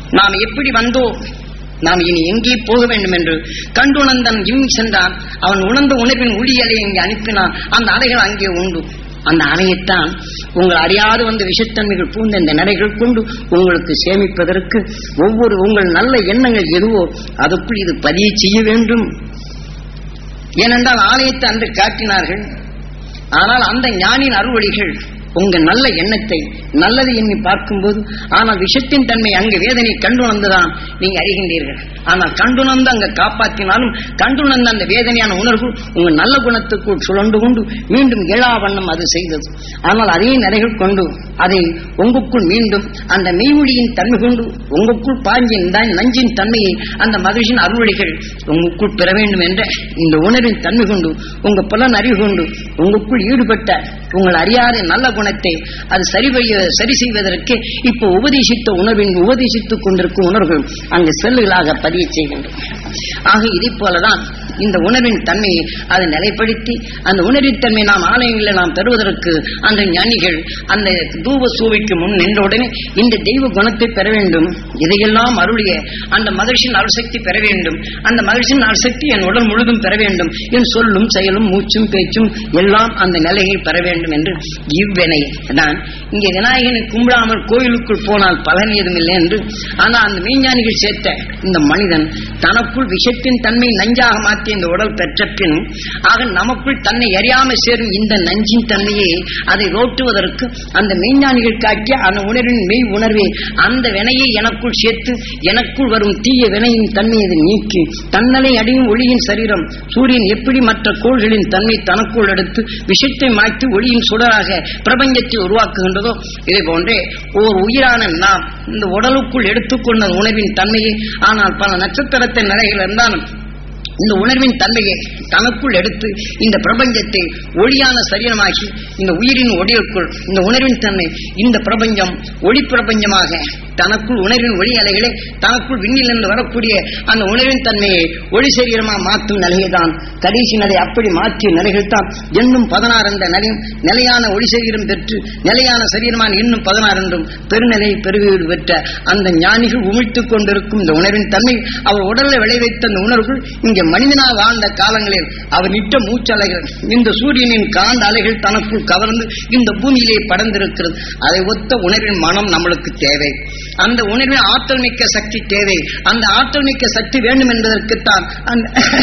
நாம் எப்படி வந்தோம் நாம் இனி எங்கே போக வேண்டும் என்று கண்டுணர்ந்தன் இம் சென்றான் அவன் உணர்ந்த உணர்வின் ஒளியலை இங்கே அனுப்பினான் அந்த அலைகள் அங்கே உண்டு அந்த அலையைத்தான் உங்கள் அறியாது வந்த விஷத்தன்மைகள் பூந்த இந்த நடைகள் கொண்டு உங்களுக்கு சேமிப்பதற்கு ஒவ்வொரு உங்கள் நல்ல எண்ணங்கள் எதுவோ அதுக்குள் இது பதிய செய்ய வேண்டும் ஏனென்றால் ஆலயத்தை அன்று காட்டினார்கள் ஆனால் அந்த ஞானின் அருள்வழிகள் உங்க நல்ல எண்ணத்தை நல்லது எண்ணி பார்க்கும்போது ஆனால் விஷத்தின் தன்மை அங்கு வேதனை கண்டுணர்ந்துதான் நீங்க அறிகின்றீர்கள் ஆனால் கண்டுணர்ந்து அங்க காப்பாற்றினாலும் கண்டுணர்ந்த அந்த வேதனையான உணர்வு உங்க நல்ல குணத்துக்குள் சுழண்டு கொண்டு மீண்டும் ஏழா வண்ணம் அது செய்தது ஆனால் அதே நிலைகள் கொண்டு அதை உங்களுக்குள் மீண்டும் அந்த மெய்மொழியின் தன்மை கொண்டு உங்களுக்குள் பாஞ்சின் தான் நஞ்சின் தன்மையை அந்த மகிழ்ச்சியின் அருள்வழிகள் உங்களுக்குள் பெற வேண்டும் என்ற இந்த உணர்வின் தன்மை கொண்டு உங்க புலன் அறிவு கொண்டு உங்களுக்குள் ஈடுபட்ட உங்கள் அறியாத நல்ல குணத்தை அது சரி செய்ய சரி செய்வதற்கு இப்போ உபதேசித்த உணர்வின் உபதேசித்துக் கொண்டிருக்கும் உணர்வுகள் அங்கு செல்லுகளாக பதிய செய்கின்றன ஆக இதை போலதான் இந்த உணர்வின் தன்மையை அதை நிலைப்படுத்தி அந்த உணர்வின் தன்மை நாம் ஆலயங்களில் நாம் பெறுவதற்கு அந்த ஞானிகள் அந்த தூப சூவைக்கு முன் நின்றவுடனே இந்த தெய்வ குணத்தை பெற வேண்டும் இதையெல்லாம் அருளிய அந்த மகிழ்ச்சியின் அருசக்தி பெற வேண்டும் அந்த மகிழ்ச்சியின் அருசக்தி என் உடல் முழுதும் பெற வேண்டும் என் சொல்லும் செயலும் மூச்சும் பேச்சும் எல்லாம் அந்த நிலையை பெற வேண்டும் என்று இவ்வெனை தான் இங்கே விநாயகனை கும்பிடாமல் கோயிலுக்குள் போனால் பலன் ஏதும் இல்லை என்று ஆனால் அந்த மெய்ஞானிகள் சேர்த்த இந்த மனிதன் தனக்குள் விஷத்தின் தன்மை நஞ்சாக மாற்றி இந்த உடல் பெற்ற பின் ஆக நமக்குள் தன்னை அறியாமல் சேரும் இந்த நஞ்சின் தன்மையை அதை ரோட்டுவதற்கு அந்த மெய்ஞானிகள் காட்டிய அந்த உணர்வின் மெய் உணர்வை அந்த வினையை எனக்குள் சேர்த்து எனக்குள் வரும் தீய வினையின் தன்மையை அதை நீக்கி தன்னலை அடையும் ஒளியின் சரீரம் சூரியன் எப்படி மற்ற கோள்களின் தன்மை தனக்குள் எடுத்து விஷத்தை மாற்றி ஒளியின் சுடராக பிரபஞ்சத்தை உருவாக்குகின்றதோ இதே போன்றே ஓர் உயிரான நாம் இந்த உடலுக்குள் எடுத்துக்கொண்ட உணர்வின் தன்மையை ஆனால் பல நட்சத்திரத்தின் நிலைகள் இருந்தாலும் இந்த உணர்வின் தன்மையை தனக்குள் எடுத்து இந்த பிரபஞ்சத்தை ஒளியான சரீரமாக்கி இந்த உயிரின் ஒளியுக்குள் இந்த உணர்வின் தன்மை இந்த பிரபஞ்சம் ஒளி பிரபஞ்சமாக தனக்குள் உணர்வின் ஒளி அலைகளை தனக்குள் விண்ணிலிருந்து வரக்கூடிய அந்த உணர்வின் தன்மையை ஒளி சரீரமாக மாற்றும் நிலையைதான் கடைசி நிலை அப்படி மாற்றிய நிலைகள் தான் இன்னும் பதினாறு என்ற நிலையும் நிலையான ஒளி சரீரம் பெற்று நிலையான சரீரமான இன்னும் பதினாறு என்றும் பெருநிலை பெருவீடு பெற்ற அந்த ஞானிகள் உமிழ்த்துக் கொண்டிருக்கும் இந்த உணர்வின் தன்மை அவர் உடலில் விளைவித்த அந்த உணர்வுகள் இங்கே மனிதனாக வாழ்ந்த காலங்களில் அவர் நிட்ட மூச்சலைகள் இந்த சூரியனின் காந்த அலைகள் தனக்குள் கவர்ந்து இந்த பூமியிலே படர்ந்திருக்கிறது அதை ஒத்த உணர்வின் மனம் நம்மளுக்கு தேவை அந்த உணர்வின் ஆற்றல் மிக்க சக்தி தேவை அந்த ஆற்றல் மிக்க சக்தி வேண்டும் என்பதற்குத்தான் அந்த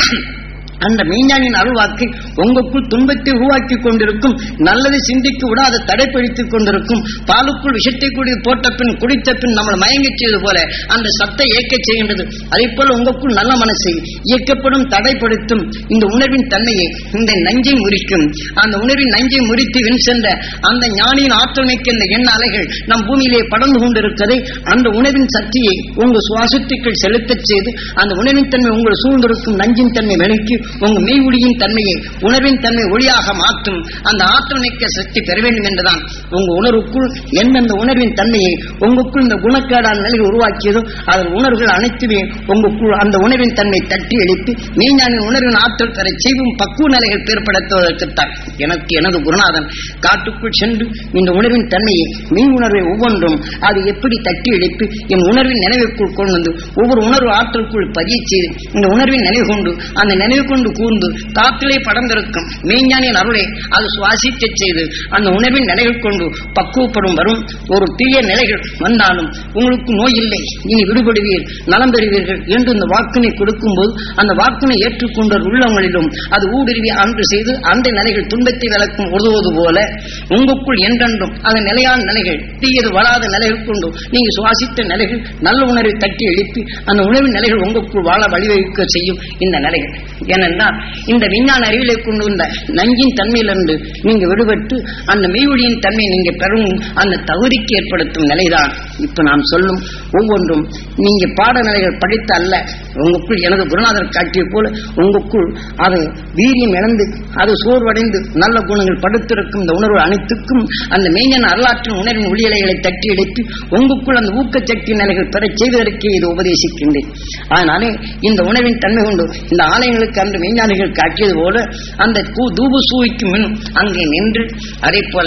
அந்த மெய்ஞானின் அருள்வாக்கை உங்களுக்குள் துன்பத்தை உருவாக்கி கொண்டிருக்கும் நல்லதை சிந்திக்க விடாத தடைப்படுத்திக் கொண்டிருக்கும் பாலுக்குள் விஷத்தை கூடி போட்ட பின் குடித்த பின் நம்மளை மயங்கச் செய்வது போல அந்த சத்தை இயக்கச் செய்கின்றது அதே போல உங்களுக்குள் நல்ல மனசை இயக்கப்படும் தடைப்படுத்தும் இந்த உணர்வின் தன்மையை இந்த நஞ்சை முறிக்கும் அந்த உணர்வின் நஞ்சை முறித்து வின் சென்ற அந்த ஞானியின் ஆற்றல் மிக்க இந்த எண்ண அலைகள் நம் பூமியிலே படர்ந்து கொண்டிருக்கதை அந்த உணர்வின் சக்தியை உங்கள் சுவாசத்துக்குள் செலுத்தச் செய்து அந்த உணர்வின் தன்மை உங்கள் சூழ்ந்திருக்கும் நஞ்சின் தன்மை விலக்கி உங்க மெய்ஒளியின் தன்மையை உணர்வின் தன்மை ஒளியாக மாற்றும் அந்த ஆற்றல் மிக்க சக்தி பெற வேண்டும் என்றுதான் உங்க உணர்வுக்குள் எந்தெந்த உணர்வின் தன்மையை உங்களுக்குள் இந்த குணக்கேடான நிலையை உருவாக்கியதோ அதன் உணர்வுகள் அனைத்துமே உங்களுக்குள் அந்த உணர்வின் தன்மை தட்டி எழுப்பி மெய்ஞானின் உணர்வின் ஆற்றல் பெற செய்வும் பக்குவ நிலைகள் ஏற்படுத்துவதற்குத்தான் எனக்கு எனது குருநாதன் காட்டுக்குள் சென்று இந்த உணர்வின் தன்மையை மெய் உணர்வை ஒவ்வொன்றும் அது எப்படி தட்டி எழுப்பி என் உணர்வின் நினைவுக்குள் கொண்டு வந்து ஒவ்வொரு உணர்வு ஆற்றலுக்குள் பதிய செய்து இந்த உணர்வின் நினைவு கொண்டு அந்த நினைவு கொண்டு கூர்ந்து காத்திலே படர்ந்திருக்கும் மெய்ஞானியின் அருளை அது சுவாசிக்கச் செய்து அந்த உணர்வின் நிலைகள் கொண்டு பக்குவப்படும் வரும் ஒரு தீய நிலைகள் வந்தாலும் உங்களுக்கு நோய் இல்லை இனி விடுபடுவீர் நலம் பெறுவீர்கள் என்று இந்த வாக்கினை கொடுக்கும்போது அந்த வாக்கினை ஏற்றுக்கொண்ட உள்ளங்களிலும் அது ஊடுருவி அன்று செய்து அந்த நிலைகள் துன்பத்தை விளக்கும் உதவுவது போல உங்களுக்குள் என்றென்றும் அந்த நிலையான நிலைகள் தீயது வராத நிலைகள் கொண்டு நீங்க சுவாசித்த நிலைகள் நல்ல உணர்வை தட்டி எழுப்பி அந்த உணர்வின் நிலைகள் உங்களுக்குள் வாழ வழிவகுக்க செய்யும் இந்த நிலைகள் ஏனென்றால் இந்த விஞ்ஞான அறிவிலை கொண்டு வந்த நஞ்சின் தன்மையிலிருந்து நீங்க விடுபட்டு அந்த மெய்வொழியின் தன்மையை நீங்க பெறும் அந்த தகுதிக்கு ஏற்படுத்தும் நிலைதான் இப்ப நாம் சொல்லும் ஒவ்வொன்றும் நீங்க பாடநிலைகள் படித்த அல்ல உங்களுக்குள் எனது குருநாதர் காட்டிய போல உங்களுக்குள் அது வீரியம் இழந்து அது சோர்வடைந்து நல்ல குணங்கள் படுத்திருக்கும் இந்த உணர்வு அனைத்துக்கும் அந்த மெய்ஞான வரலாற்றின் உணர்வின் ஒளியலைகளை தட்டி எழுப்பி உங்களுக்குள் அந்த ஊக்கச்சக்தி நிலைகள் பெறச் செய்வதற்கே இது உபதேசிக்கின்றேன் அதனாலே இந்த உணர்வின் தன்மை கொண்டு இந்த ஆலயங்களுக்கு அன்று மெய்ஞானிகள் காட்டியது போல அந்த கூ- தூப சூய்க்கு முன் அங்கே நின்று அதே போல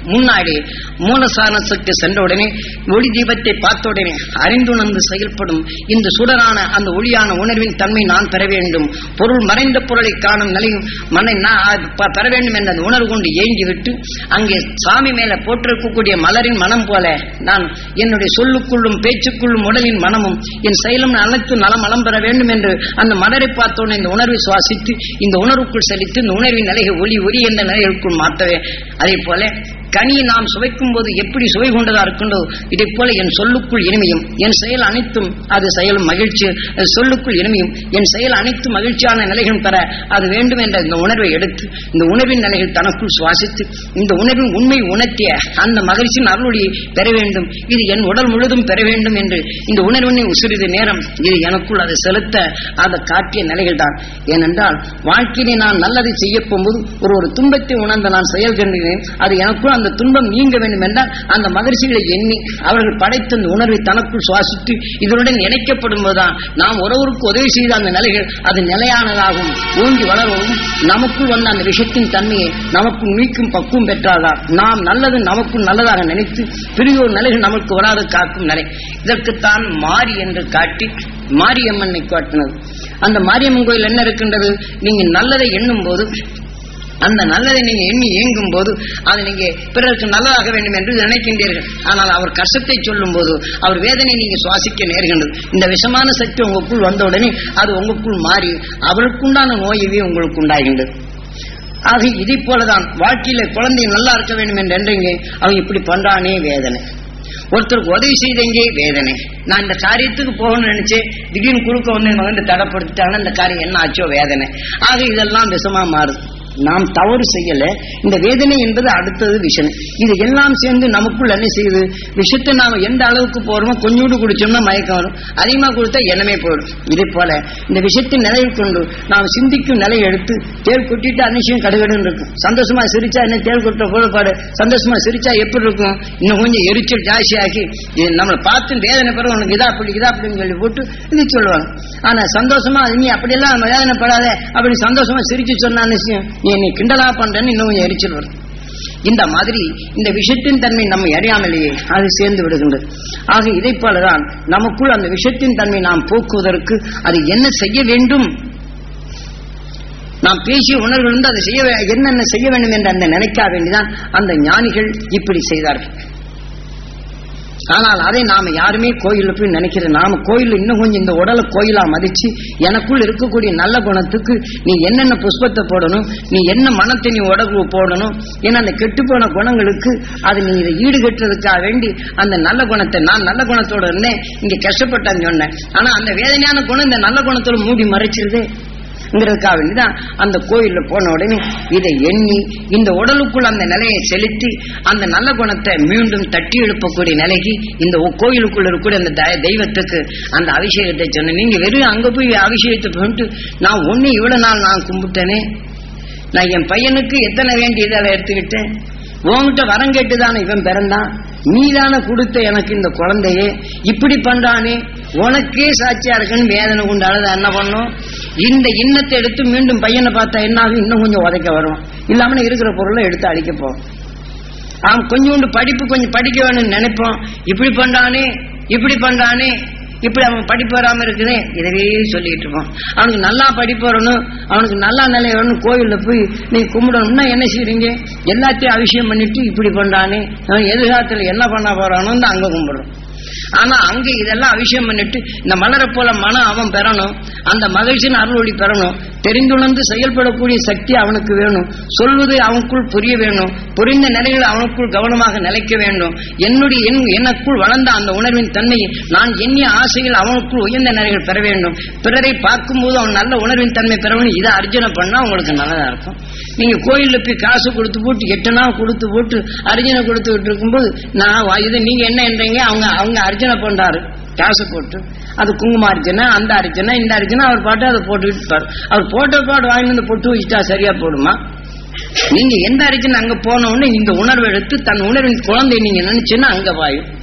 முன்னாடி மூலசானத்துக்கு சென்ற உடனே ஒளி தீபத்தை பார்த்த உடனே அறிந்துணர்ந்து செயல்படும் இந்த சுடரான அந்த ஒளியான உணர்வின் தன்மை நான் பெற வேண்டும் பொருள் மறைந்த பொருளை காணும் நிலையும் மனை நான் ப- பெற வேண்டும் என்ற அந்த உணர்வு கொண்டு ஏங்கி விட்டு அங்கே சாமி மேல போட்டிருக்கக்கூடிய மலரின் மனம் போல நான் என்னுடைய சொல்லுக்குள்ளும் பேச்சுக்குள்ளும் உடலின் மனமும் என் செயலும் அனைத்து நலம் மலம் பெற வேண்டும் என்று அந்த மலரை பார்த்தோன்னு இந்த உணர்வை சுவாசித்து இந்த உணர்வுக்குள் செலுத்தி இந்த உணர்வின் நிலையை ஒளி ஒளி என்ற நிலைகளுக்குள் மாற்றவே அதே போல கனியை நாம் சுவைக்கும் போது எப்படி சுவை கொண்டதா இருக்கின்றோ இதை போல என் சொல்லுக்குள் இனிமையும் என் செயல் அனைத்தும் அது செயலும் மகிழ்ச்சி அஹ் சொல்லுக்குள் இனிமையும் என் செயல் அனைத்து மகிழ்ச்சியான நிலைகளும் பெற அது வேண்டும் என்ற இந்த உணர்வை எடுத்து இந்த உணர்வின் நிலைகள் தனக்குள் சுவாசித்து இந்த உணர்வின் உண்மை உணர்த்திய அந்த மகிழ்ச்சியின் அருளொளியை பெற வேண்டும் இது என் உடல் முழுதும் பெற வேண்டும் என்று இந்த உணர்வினை சிறிது நேரம் இது எனக்குள் அதை செலுத்த அதை காட்டிய நிலைகள் தான் ஏனென்றால் வாழ்க்கையிலே நான் நல்லதை செய்ய போகும்போது ஒரு ஒரு துன்பத்தை உணர்ந்து நான் செயல்கின்றேன் அது எனக்குள் அந்த துன்பம் நீங்க வேண்டும் என்றால் அந்த மகிழ்ச்சிகளை எண்ணி அவர்கள் படைத்த அந்த உணர்வை தனக்குள் சுவாசித்து இதனுடன் இணைக்கப்படும் போதுதான் நாம் ஒருவருக்கு உதவி செய்த அந்த நிலைகள் அது நிலையானதாகும் ஓங்கி வளரவும் நமக்குள் வந்த அந்த விஷயத்தின் தன்மையை நமக்குள் மீட்கும் பக்குவம் பெற்றால்தான் நாம் நல்லது நமக்குள் நல்லதாக நினைத்து பிரியோர் நிலைகள் நமக்கு வராது காக்கும் நிலை இதற்குத்தான் மாறி என்று காட்டி மாரியம்மனை காட்டினது அந்த மாரியம்மன் கோயில் என்ன இருக்கின்றது நீங்க நல்லதை எண்ணும் போது அந்த நல்லதை நீங்க எண்ணி இயங்கும் போது அது நீங்க பிறருக்கு நல்லதாக வேண்டும் என்று நினைக்கின்றீர்கள் ஆனால் அவர் கஷ்டத்தை சொல்லும் போது அவர் வேதனை நீங்க சுவாசிக்க நேர்கின்றது இந்த விஷமான சக்தி உங்களுக்குள் வந்த உடனே அது உங்களுக்குள் மாறி அவருக்குண்டான நோயவே உங்களுக்கு உண்டாகின்றது ஆக இதை போலதான் வாழ்க்கையில குழந்தை நல்லா இருக்க வேண்டும் என்று என்றீங்க அவன் இப்படி பண்றானே வேதனை ஒருத்தருக்கு உதவி செய்தங்கே வேதனை நான் இந்த காரியத்துக்கு போகணும்னு நினைச்சேன் திடீர்னு குறுக்க வந்து என் மகன் தடப்படுத்திட்டாங்கன்னா இந்த காரியம் என்ன ஆச்சோ வேதனை ஆக இதெல்லாம் விஷமா மாறுது நாம் தவறு செய்யல இந்த வேதனை என்பது அடுத்தது விஷயம் இது எல்லாம் சேர்ந்து நமக்குள் என்ன செய்யுது விஷத்தை நாம எந்த அளவுக்கு போறோமோ கொஞ்சோண்டு குடிச்சோம்னா மயக்கம் வரும் அதிகமா கொடுத்தா எண்ணமே போயிடும் இதே போல இந்த விஷயத்தின் நிலையை கொண்டு நாம் சிந்திக்கும் நிலையை எடுத்து தேல் கொட்டிட்டு அனிஷயம் கடுகடுன்னு இருக்கும் சந்தோஷமா சிரிச்சா என்ன தேல் கொட்ட போலப்பாடு சந்தோஷமா சிரிச்சா எப்படி இருக்கும் இன்னும் கொஞ்சம் எரிச்சல் ஜாஸ்தியாகி இது நம்மளை பார்த்து வேதனை பிறகு உனக்கு இதா அப்படி இதா அப்படின்னு சொல்லி போட்டு இது சொல்லுவாங்க ஆனா சந்தோஷமா நீ அப்படியெல்லாம் வேதனைப்படாத அப்படி சந்தோஷமா சிரிச்சு சொன்னான்னு விஷயம் நீ என்னை கிண்டலா பண்றேன்னு இன்னும் கொஞ்சம் எரிச்சல் வரும் இந்த மாதிரி இந்த விஷயத்தின் தன்மை நம்மை அறியாமலேயே அது சேர்ந்து விடுகின்றது ஆக இதை போலதான் நமக்குள் அந்த விஷயத்தின் தன்மை நாம் போக்குவதற்கு அது என்ன செய்ய வேண்டும் நாம் பேசிய உணர்வு இருந்து அதை செய்ய வே- என்னென்ன செய்ய வேண்டும் என்று அந்த நினைக்க வேண்டிதான் அந்த ஞானிகள் இப்படி செய்தார்கள் ஆனால் அதை நாம யாருமே கோயில்ல போய் நினைக்கிற நாம கோயில் இன்னும் கொஞ்சம் இந்த உடலை கோயிலா மதிச்சு எனக்குள் இருக்கக்கூடிய நல்ல குணத்துக்கு நீ என்னென்ன புஷ்பத்தை போடணும் நீ என்ன மனத்தை நீ உடம்பு போடணும் ஏன்னா அந்த கெட்டுப்போன குணங்களுக்கு அது நீ இதை ஈடுகட்டுறதுக்காக வேண்டி அந்த நல்ல குணத்தை நான் நல்ல குணத்தோட இருந்தேன் இங்க கஷ்டப்பட்டேன்னு சொன்னேன் ஆனா அந்த வேதனையான குணம் இந்த நல்ல குணத்தோட மூடி மறைச்சிருதே ங்கிறதுக்காக வேண்டிதான் அந்த கோயில்ல போன உடனே இதை எண்ணி இந்த உடலுக்குள் அந்த நிலையை செலுத்தி அந்த நல்ல குணத்தை மீண்டும் தட்டி எழுப்பக்கூடிய நிலைக்கு இந்த ஒ- கோயிலுக்குள்ள இருக்கக்கூடிய அந்த த- தெய்வத்துக்கு அந்த அபிஷேகத்தை சொன்னேன் நீங்க வெறும் அங்க போய் அபிஷேகத்தை பண்ணிட்டு நான் ஒண்ணு இவ்வளவு நாள் நான் கும்பிட்டேனே நான் என் பையனுக்கு எத்தனை வேண்டியதால எடுத்துக்கிட்டேன் உன்கிட்ட வரம் கேட்டுதானே இவன் பிறந்தான் நீதானே கொடுத்த எனக்கு இந்த குழந்தையே இப்படி பண்றானே உனக்கே சாட்சியா இருக்குன்னு வேதனை கொண்டு அழுத என்ன பண்ணும் இந்த இன்னத்தை எடுத்து மீண்டும் பையனை பார்த்தா என்ன ஆகும் இன்னும் கொஞ்சம் உதைக்க வரும் இல்லாம இருக்கிற பொருளை எடுத்து அழிக்க போம் அவன் கொஞ்சோண்டு படிப்பு கொஞ்சம் படிக்க வேணும்னு நினைப்போம் இப்படி பண்றானே இப்படி பண்றானே இப்படி அவன் படிப்பு வராம இருக்குதே இதவே சொல்லிட்டு இருப்பான் அவனுக்கு நல்லா படிப்பு வரணும் அவனுக்கு நல்லா நிலை வரணும் கோயில்ல போய் நீ கும்பிடணும்னா என்ன செய்றீங்க எல்லாத்தையும் அபிஷேகம் பண்ணிட்டு இப்படி பண்றானே அவன் எதிர்காலத்துல என்ன பண்ண போறானோன்னு அங்க கும்பிடுறோம் ஆனா அங்க இதெல்லாம் அபிஷேகம் பண்ணிட்டு இந்த மலரை போல மனம் அவன் பெறணும் அந்த மகிழ்ச்சியின் அருள் ஒளி பெறணும் தெரிந்துணர்ந்து செயல்படக்கூடிய சக்தி அவனுக்கு வேணும் சொல்வது அவனுக்குள் புரிய வேணும் புரிந்த நிலைகள் அவனுக்குள் கவனமாக நிலைக்க வேண்டும் என்னுடைய என் எனக்குள் வளர்ந்த அந்த உணர்வின் தன்மையை நான் எண்ணிய ஆசைகள் அவனுக்குள் உயர்ந்த நிலைகள் பெற வேண்டும் பிறரை பார்க்கும்போது அவன் நல்ல உணர்வின் தன்மை பெற வேண்டும் இதை அர்ஜுனை பண்ணா உங்களுக்கு நல்லதா இருக்கும் நீங்க கோயில்ல போய் காசு கொடுத்து போட்டு எட்டனா கொடுத்து போட்டு அர்ஜுனை கொடுத்துட்டு இருக்கும்போது நான் வா- இது நீங்க என்ன என்றீங்க அவங்க அவங்க அர்ஜுனை பண்றாரு காசு போட்டு அது குங்கும அர்ச்சனை அந்த அர்ச்சனை இந்த அர்ச்சனை அவர் பாட்டு அதை போட்டுக்கிட்டு இருப்பாரு அவர் போட்ட பாட்டு வாங்கி வந்து பொட்டு வச்சுட்டா சரியா போடுமா நீங்க எந்த அர்ச்சனை அங்க போன உடனே இந்த உணர்வு எடுத்து தன் உணர்வின் குழந்தை நீங்க நினைச்சுன்னா அங்க பாயும்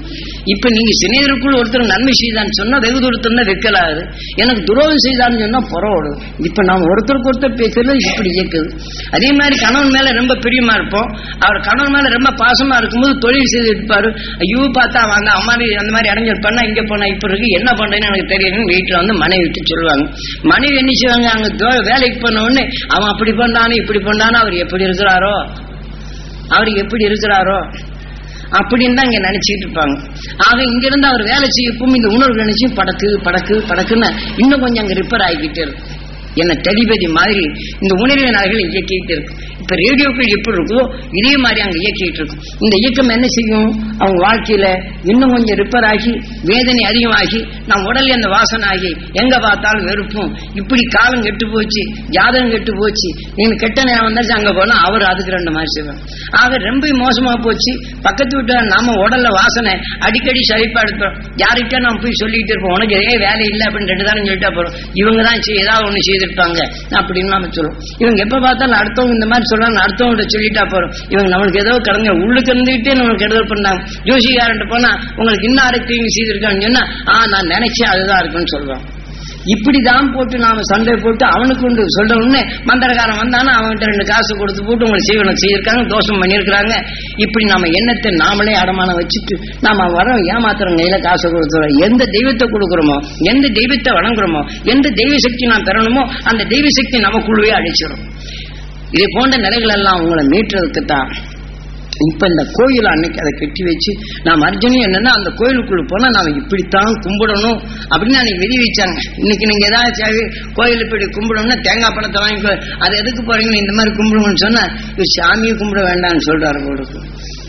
இப்ப நீங்க சிநேகருக்குள் ஒருத்தர் நன்மை செய்தான்னு சொன்னா வெகு தூரத்துல தான் வெக்கலாகுது எனக்கு துரோகம் செய்தான்னு சொன்னா புறவோடு இப்ப நாம் ஒருத்தருக்கு ஒருத்தர் பேசுறது இப்படி இயக்குது அதே மாதிரி கணவன் மேல ரொம்ப பிரியமா இருப்போம் அவர் கணவன் மேல ரொம்ப பாசமா இருக்கும்போது தொழில் செய்து இருப்பாரு ஐயோ பார்த்தா அவங்க அம்மா அந்த மாதிரி அடைஞ்சிருப்பானா இங்க போனா இப்ப இருக்கு என்ன பண்றேன்னு எனக்கு தெரியும் வீட்டுல வந்து மனைவி விட்டு சொல்லுவாங்க மனைவி என்ன செய்வாங்க அங்க தோ- வேலைக்கு போன உடனே அவன் அப்படி பண்ணானே இப்படி பண்ணானே அவர் எப்படி இருக்கிறாரோ அவர் எப்படி இருக்கிறாரோ அப்படின்னு தான் இங்க நினைச்சிட்டு இருப்பாங்க ஆக இங்க இருந்து அவர் வேலை செய்யப்பவும் இந்த உணர்வு நினைச்சு படக்கு படக்கு படக்குன்னு இன்னும் கொஞ்சம் அங்க ரிப்பேர் ஆகிக்கிட்டே இருக்கும் என்ன டெலிபதி மாதிரி இந்த உணர்வின் அலைகள் இயக்கிட்டு இருக்கும் இப்ப ரேடியோக்கள் எப்படி இருக்கோ இதே மாதிரி அங்க இயக்கிட்டு இருக்கும் இந்த இயக்கம் என்ன செய்யும் அவங்க வாழ்க்கையில இன்னும் கொஞ்சம் ரிப்பேர் ஆகி வேதனை அதிகமாகி நம் உடல்ல அந்த வாசனை ஆகி எங்க பார்த்தாலும் வெறுப்பும் இப்படி காலம் கெட்டு போச்சு ஜாதகம் கெட்டு போச்சு நீங்க கெட்ட நேரம் வந்தாச்சு அங்க போனா அவர் அதுக்கு ரெண்டு மாதிரி செய்வாங்க ஆக ரொம்ப மோசமா போச்சு பக்கத்து வீட்டு நாம உடல்ல வாசனை அடிக்கடி சரிப்பா எடுப்போம் யார்கிட்ட நம்ம போய் சொல்லிட்டு இருப்போம் உனக்கு இதே வேலை இல்லை அப்படின்னு ரெண்டு தானே சொல்லிட்டா போறோம் இவங்க தான் செய்- ஏதாவது ஒண்ணு செய்திருப்பாங்க அப்படின்னு நாம சொல்லுவோம் இவங்க எப்ப பார்த்தாலும் அடுத்தவங்க இந்த மாதிரி சொல்றாங்க அடுத்தவங்க சொல்லிட்டா போறோம் இவங்க நம்மளுக்கு ஏதோ கடங்க உள்ளுக்கு இருந்துகிட்டே நம்மளுக்கு கெடுதல் பண்ணாங்க ஜோசிகாரன்ட்டு போனா உங்களுக்கு இன்னும் ஆரோக்கியம் செய்திருக்கான்னு சொன்னா ஆ நான் நினைச்சேன் அதுதான் இருக்குன்னு சொல்றோம் இப்படிதான் போட்டு நாம சண்டை போட்டு அவனுக்கு உண்டு சொல்ற உடனே மந்திரக்காரன் வந்தானா அவன்கிட்ட ரெண்டு காசு கொடுத்து போட்டு உங்களுக்கு செய்வனம் செய்திருக்காங்க தோஷம் பண்ணியிருக்கிறாங்க இப்படி நம்ம எண்ணத்தை நாமளே அடமானம் வச்சுட்டு நாம வரோம் ஏமாத்துறோம் கையில காசு கொடுத்துறோம் எந்த தெய்வத்தை கொடுக்குறோமோ எந்த தெய்வத்தை வணங்குறோமோ எந்த தெய்வ சக்தி நாம் பெறணுமோ அந்த தெய்வ சக்தி நமக்குள்ளவே அழிச்சிடும் இதே போன்ற நிலைகள் எல்லாம் உங்களை மீட்டுறதுக்கு தான் இப்ப இந்த கோயில் அன்னைக்கு அதை கட்டி வச்சு நாம் அர்ஜுனும் என்னன்னா அந்த கோயிலுக்குள்ள போனா நாம இப்படித்தான் கும்பிடணும் அப்படின்னு அன்னைக்கு விதி வச்சாங்க இன்னைக்கு நீங்க ஏதாச்சும் கோயில் இப்படி கும்பிடணும்னா தேங்காய் பழத்தை வாங்கி அது எதுக்கு போறீங்க இந்த மாதிரி கும்பிடுங்கன்னு சொன்னா இவர் சாமியை கும்பிட வேண்டாம்னு சொல்றாரு உங்களுக்கு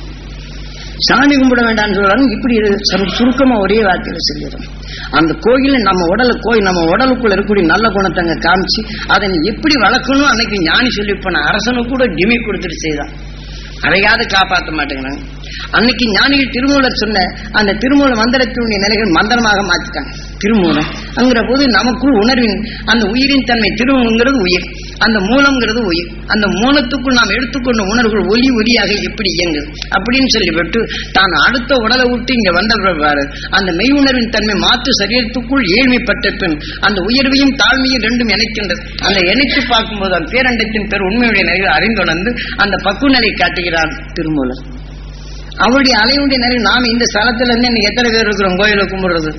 சாமி கும்பிட வேண்டாம்னு சொல்றாங்க இப்படி இது சு- சுருக்கமா ஒரே வார்த்தையில சொல்லிடுறோம் அந்த கோயில் நம்ம உடல கோயில் நம்ம உடலுக்குள்ள இருக்கக்கூடிய நல்ல குணத்தை அங்க காமிச்சு அதை நீ எப்படி வளர்க்கணும் அன்னைக்கு ஞானி சொல்லி போன அரசனு கூட டிமி கொடுத்துட்டு செய்தான் அதையாவது காப்பாற்ற மாட்டேங்கிறாங்க அன்னைக்கு ஞானிகள் திருமூலர் சொன்ன அந்த திருமூல மந்திரத்தினுடைய நிலைகள் மந்திரமாக மாத்திட்டாங்க திருமூலம் அங்கிற போது நமக்குள் உணர்வின் அந்த உயிரின் தன்மை திருமூலங்கிறது உயிர் அந்த மூலம்ங்கிறது உயிர் அந்த மூலத்துக்குள் நாம் எடுத்துக்கொண்ட உணர்வுகள் ஒலி ஒலியாக எப்படி இயங்குது அப்படின்னு சொல்லிவிட்டு தான் அடுத்த உடலை விட்டு இங்க வந்த பிறகு அந்த மெய் உணர்வின் தன்மை மாற்று சரீரத்துக்குள் ஏழ்மைப்பட்ட பின் அந்த உயர்வையும் தாழ்மையும் ரெண்டும் இணைக்கின்றது அந்த இணைத்து பார்க்கும்போது அந்த பேரண்டத்தின் பேர் உண்மையுடைய நிலையை அறிந்துணர்ந்து அந்த பக்குவ நிலை காட்டுகிறான் திருமூலர் அவருடைய அலையுடைய நிலை நாம இந்த ஸ்தலத்துல இருந்து இன்னைக்கு எத்தனை பேர் இருக்கிறோம் கோயிலை கும்பிடுறது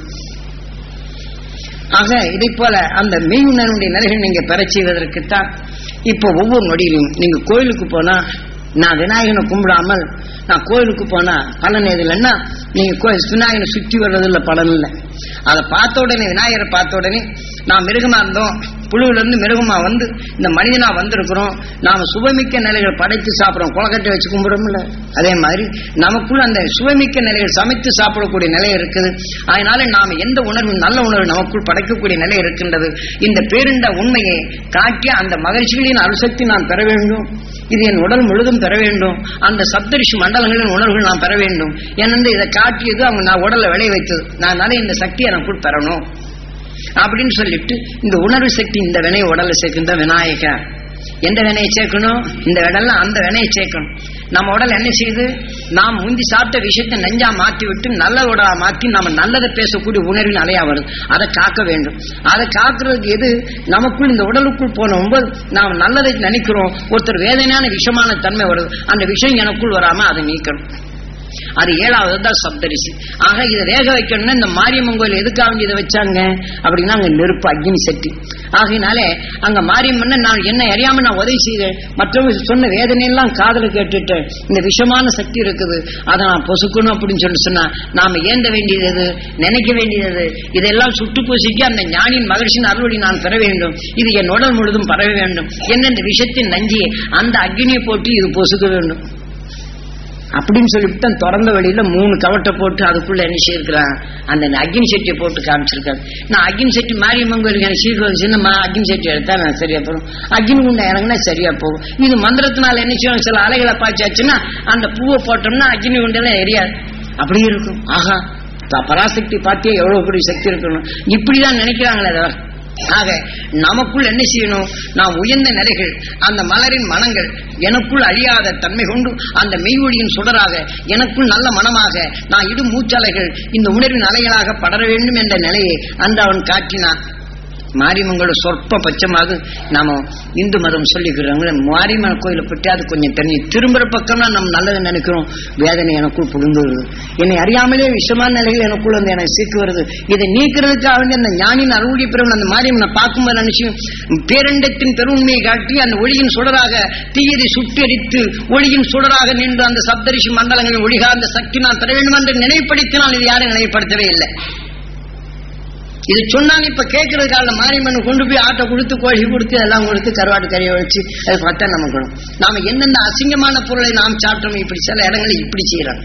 ஆக இதை போல அந்த மெய் உணர்வுடைய நிலைகள் நீங்க பெறச் செய்வதற்குத்தான் இப்போ ஒவ்வொரு நொடியிலும் நீங்க கோயிலுக்கு போனா நான் விநாயகனை கும்பிடாமல் நான் கோயிலுக்கு போனா பலன் எது இல்லைன்னா நீங்க கோயில் விநாயகனை சுற்றி வர்றதுல பலன் இல்லை அதை பார்த்த உடனே விநாயகரை பார்த்த உடனே நான் மிருகமா இருந்தோம் புழுவுல இருந்து மிருகமா வந்து இந்த மனிதனா வந்திருக்கிறோம் நாம சுபமிக்க நிலைகள் படைத்து சாப்பிடுறோம் குளக்கட்டை வச்சு கும்பிடுறோம்ல அதே மாதிரி நமக்குள்ள அந்த சுபமிக்க நிலைகள் சமைத்து சாப்பிடக்கூடிய நிலை இருக்குது அதனால நாம எந்த உணர்வு நல்ல உணர்வு நமக்குள் படைக்கக்கூடிய நிலை இருக்கின்றது இந்த பேருண்ட உண்மையை காட்டி அந்த மகிழ்ச்சிகளின் அருசக்தி நான் பெற வேண்டும் இது என் உடல் முழுதும் பெற வேண்டும் அந்த சப்தரிஷி மண்டலங்களின் உணர்வுகள் நான் பெற வேண்டும் ஏனென்று இதை காட்டியது அவங்க நான் உடல்ல விளைய வைத்தது நான் அதனால இந்த சக்தி எனக்குள் பெறணும் அப்படின்னு சொல்லிட்டு இந்த உணர்வு சக்தி இந்த வினையை உடல்ல சேர்க்கின்ற விநாயகா எந்த வினையை சேர்க்கணும் இந்த விடல்ல அந்த வினையை சேர்க்கணும் நம்ம உடல் என்ன செய்யுது நாம் முந்தி சாப்பிட்ட விஷயத்தை நெஞ்சா மாற்றி விட்டு நல்ல உடலா மாற்றி நம்ம நல்லதை பேசக்கூடிய உணர்வின் அலையா வருது அதை காக்க வேண்டும் அதை காக்குறதுக்கு எது நமக்குள் இந்த உடலுக்குள் போனபோது நாம் நல்லதை நினைக்கிறோம் ஒருத்தர் வேதனையான விஷமான தன்மை வருது அந்த விஷயம் எனக்குள் வராம அதை நீக்கணும் அது ஏழாவது தான் சப்தரிசி ஆக இதை வேக வைக்கணும்னா இந்த மாரியம்மன் கோயில் எதுக்காக வேண்டி இதை வச்சாங்க அப்படின்னா அங்க நெருப்பு அக்னி சட்டி ஆகையினாலே அங்க மாரியம்மன் நான் என்ன அறியாம நான் உதவி செய்தேன் மற்றவங்க சொன்ன வேதனையெல்லாம் காதல கேட்டுட்டேன் இந்த விஷமான சக்தி இருக்குது அதை நான் பொசுக்கணும் அப்படின்னு சொல்லி சொன்னா நாம ஏந்த வேண்டியது எது நினைக்க வேண்டியது எது இதெல்லாம் சுட்டு பூசிக்கு அந்த ஞானின் மகிழ்ச்சியின் அருள்வழி நான் பெற வேண்டும் இது என் உடல் முழுதும் பரவ வேண்டும் என்ன இந்த விஷயத்தின் நஞ்சி அந்த அக்னியை போட்டு இது பொசுக்க வேண்டும் அப்படின்னு சொல்லிவிட்டு தான் திறந்த வழியில மூணு கவட்டை போட்டு அதுக்குள்ள என்ன செய்யிருக்கிறான் அந்த அக்னி சட்டியை போட்டு காமிச்சிருக்காரு நான் அக்னி சட்டி மாரியம்மன் கோயிலுக்கு எனக்கு சீக்கிரம் வந்துச்சுன்னா அக்னி சட்டி எடுத்தா நான் சரியா போகும் அக்னி குண்டை இறங்கினா சரியா போகும் இது மந்திரத்தினால என்ன செய்யும் சில அலைகளை பாய்ச்சாச்சுன்னா அந்த பூவை போட்டோம்னா அக்னி குண்டெல்லாம் எரியாது அப்படி இருக்கும் ஆஹா த- பராசக்தி பார்த்தியா எவ்வளவு பெரிய சக்தி இருக்கணும் இப்படிதான் நினைக்கிறாங்களே தவிர ஆக நமக்குள் என்ன செய்யணும் நாம் உயர்ந்த நிலைகள் அந்த மலரின் மனங்கள் எனக்குள் அழியாத தன்மை கொண்டு அந்த மெய்வொழியின் சுடராக எனக்குள் நல்ல மனமாக நான் இடும் மூச்சலைகள் இந்த உணர்வின் அலைகளாக படர வேண்டும் என்ற நிலையை அந்த அவன் காட்டினான் மாரியம்மங்களோட சொற்ப பட்சமாக நாம இந்து மதம் சொல்லிக்கிறோங்க மாரியம்மன் கோயிலை பற்றி அது கொஞ்சம் தெரிஞ்சு திரும்புற பக்கம்னா நம்ம நல்லது நினைக்கிறோம் வேதனை எனக்குள் புகுந்து வருது என்னை அறியாமலே விஷமான நிலைகள் எனக்குள்ள வந்து எனக்கு சீக்கு வருது இதை நீக்கிறதுக்காக வேண்டி அந்த ஞானின் அருள்டி பிறகு அந்த மாரியம்மனை பார்க்கும்போது நினைச்சு பேரண்டத்தின் பெருண்மையை காட்டி அந்த ஒளியின் சுடராக தீயதை சுட்டெரித்து ஒளியின் சுடராக நின்று அந்த சப்தரிஷி மண்டலங்களின் ஒளிகா அந்த சக்தி நான் பெற வேண்டும் என்று நினைப்படுத்தினால் இது யாரும் நினைப்படுத்தவே இல்லை இது சொன்னாங்க இப்ப கேட்கறதுக்காக மாரியம்மன் கொண்டு போய் ஆட்டை கொடுத்து கோழி கொடுத்து எல்லாம் கொடுத்து கருவாட்டு கறியை வச்சு அது பார்த்தா நமக்கு வேணும். நாம எந்தெந்த அசிங்கமான பொருளை நாம் சாப்பிட்டோம் இப்படி சில இடங்களில் இப்படி செய்யறாங்க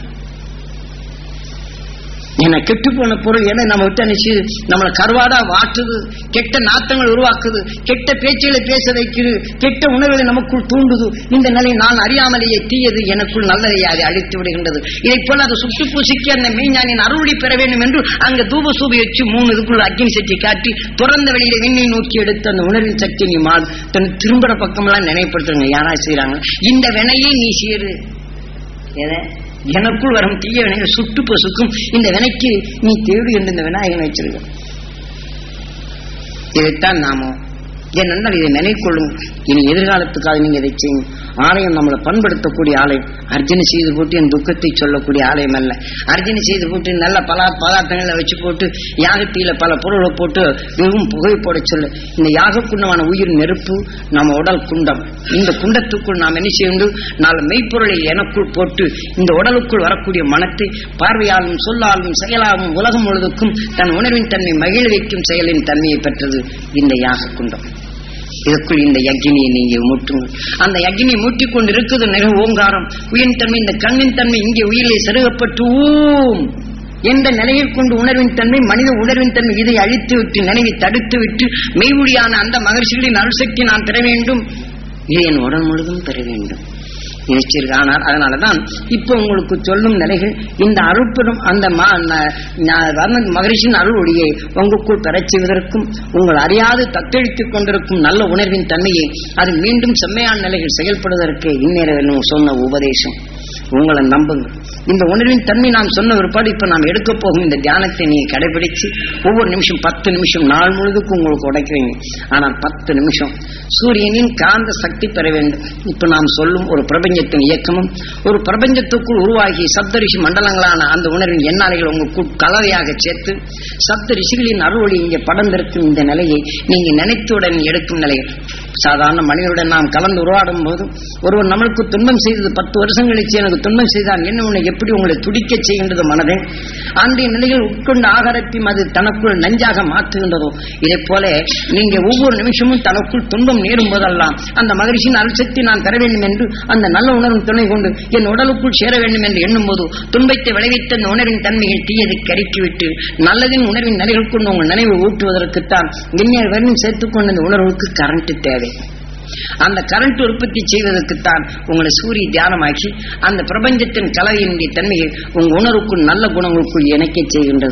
ஏன்னா கெட்டு போன பொருள் ஏன்னா நம்ம விட்டு அனுப்பிச்சு நம்மளை கருவாடா வாட்டுது கெட்ட நாத்தங்கள் உருவாக்குது கெட்ட பேச்சுகளை பேச வைக்குது கெட்ட உணவுகளை நமக்குள் தூண்டுது இந்த நிலை நான் அறியாமலேயே தீயது எனக்குள் நல்லதை அதை அழித்து விடுகின்றது இதை போல அதை சுட்டு பூசிக்கு அந்த மெய்ஞானின் அருளி பெற வேண்டும் என்று அங்க தூப சூபி வச்சு மூணு இதுக்குள்ள அக்னி சக்தி காட்டி திறந்த வெளியில விண்ணை நோக்கி எடுத்து அந்த உணர்வின் சக்தி நீ மா தன் திரும்புற பக்கமெல்லாம் நினைப்படுத்துங்க யாரா செய்யறாங்க இந்த வினையை நீ சேரு எதை எனக்குள் வரும் தீய வினைகள் சுட்டு பொசுக்கும் இந்த வினைக்கு நீ தேடு என்று இந்த விநாயகன் வச்சிருக்க இதைத்தான் நாம ஏனென்றால் இதை நினைக்கொள்ளும் இனி எதிர்காலத்துக்காக நீங்க இதை செய்யும் ஆலயம் நம்மளை பண்படுத்தக்கூடிய ஆலயம் அர்ஜுன செய்து போட்டு என் துக்கத்தை சொல்லக்கூடிய ஆலயம் அல்ல அர்ஜுன செய்து போட்டு நல்ல பல பதார்த்தங்களை வச்சு போட்டு யாகத்தில பல பொருளை போட்டு வெறும் புகை போட சொல்லு இந்த யாகக்குண்டமான உயிர் நெருப்பு நம்ம உடல் குண்டம் இந்த குண்டத்துக்குள் நாம் என்ன செய்ய வேண்டும் நாலு மெய்ப்பொருளை எனக்குள் போட்டு இந்த உடலுக்குள் வரக்கூடிய மனத்தை பார்வையாலும் சொல்லாலும் செயலாலும் உலகம் முழுவதுக்கும் தன் உணர்வின் தன்மை மகிழ வைக்கும் செயலின் தன்மையை பெற்றது இந்த யாக குண்டம் இதற்குள் இந்த யக்கினியை நீங்க மூட்டுங்கள் அந்த யக்கினி மூட்டிக் கொண்டு இருக்குது நிக ஓங்காரம் உயிரின் தன்மை இந்த கண்ணின் தன்மை இங்கே உயிரிலே செருகப்பட்டு ஊம் என்ற நிலையில் கொண்டு உணர்வின் தன்மை மனித உணர்வின் தன்மை இதை அழித்து விட்டு நினைவை தடுத்து விட்டு மெய்வொழியான அந்த மகிழ்ச்சிகளின் அருள்சக்தி நான் பெற வேண்டும் இது என் உடல் முழுதும் பெற வேண்டும் நினைச்சிருக்கு ஆனால் அதனாலதான் இப்போ உங்களுக்கு சொல்லும் நிலைகள் இந்த அருட்பெரும் அந்த ம- ந- ந- வர்ண மகரிஷின் அருள் ஒளியை உங்களுக்குள் பெறச் செய்வதற்கும் உங்கள் அறியாது தத்தெழுத்துக் கொண்டிருக்கும் நல்ல உணர்வின் தன்மையை அது மீண்டும் செம்மையான நிலைகள் செயல்படுவதற்கு இந்நேரம் சொன்ன உபதேசம் உங்களை நம்புங்க இந்த உணர்வின் தன்மை நாம் சொன்ன ஒருபாடு இப்ப நாம் எடுக்க போகும் இந்த தியானத்தை நீங்க கடைபிடிச்சு ஒவ்வொரு நிமிஷம் பத்து நிமிஷம் நாள் முழுதுக்கு உங்களுக்கு உடைக்கிறீங்க ஆனால் பத்து நிமிஷம் சூரியனின் காந்த சக்தி பெற வேண்டும் இப்ப நாம் சொல்லும் ஒரு பிரபஞ்சத்தின் இயக்கமும் ஒரு பிரபஞ்சத்துக்குள் உருவாகி சப்த ரிஷி மண்டலங்களான அந்த உணர்வின் எண்ணாலைகள் உங்களுக்குள் கலவையாக சேர்த்து சப்த ரிஷிகளின் அருள்வழி இங்கே படர்ந்திருக்கும் இந்த நிலையை நீங்க நினைத்துடன் எடுக்கும் நிலையில் சாதாரண மனிதருடன் நாம் கலந்து உருவாடும் போது ஒருவர் நம்மளுக்கு துன்பம் செய்தது பத்து வருஷம் கழிச்சு எனக்கு துன்பம் செய்தான் என்ன உன்னை எப்படி உங்களை துடிக்க செய்கின்றது மனதை அன்றைய நிலையில் உட்கொண்ட ஆகாரத்தையும் அது தனக்குள் நஞ்சாக மாற்றுகின்றதோ இதை போல நீங்க ஒவ்வொரு நிமிஷமும் தனக்குள் துன்பம் நேரும் போதெல்லாம் அந்த மகிழ்ச்சியின் அல்சக்தி நான் பெற வேண்டும் என்று அந்த நல்ல உணர்வின் துணை கொண்டு என் உடலுக்குள் சேர வேண்டும் என்று எண்ணும் போது துன்பத்தை விளைவித்த அந்த உணர்வின் தன்மைகள் தீயதை கருக்கிவிட்டு நல்லதின் உணர்வின் நிலைகள் கொண்டு உங்கள் நினைவு ஊட்டுவதற்குத்தான் எண்ணெய் வரையும் சேர்த்துக்கொண்ட இந்த உணர்வுக்கு கரண்ட் தேவை அந்த கரண்ட் உற்பத்தி செய்வதற்குத்தான் உங்களை சூரிய தியானமாக்கி அந்த பிரபஞ்சத்தின் கலவையினுடைய தன்மையை உங்க உணர்வுக்குள் நல்ல குணங்களுக்குள் இணைக்க செய்கின்றது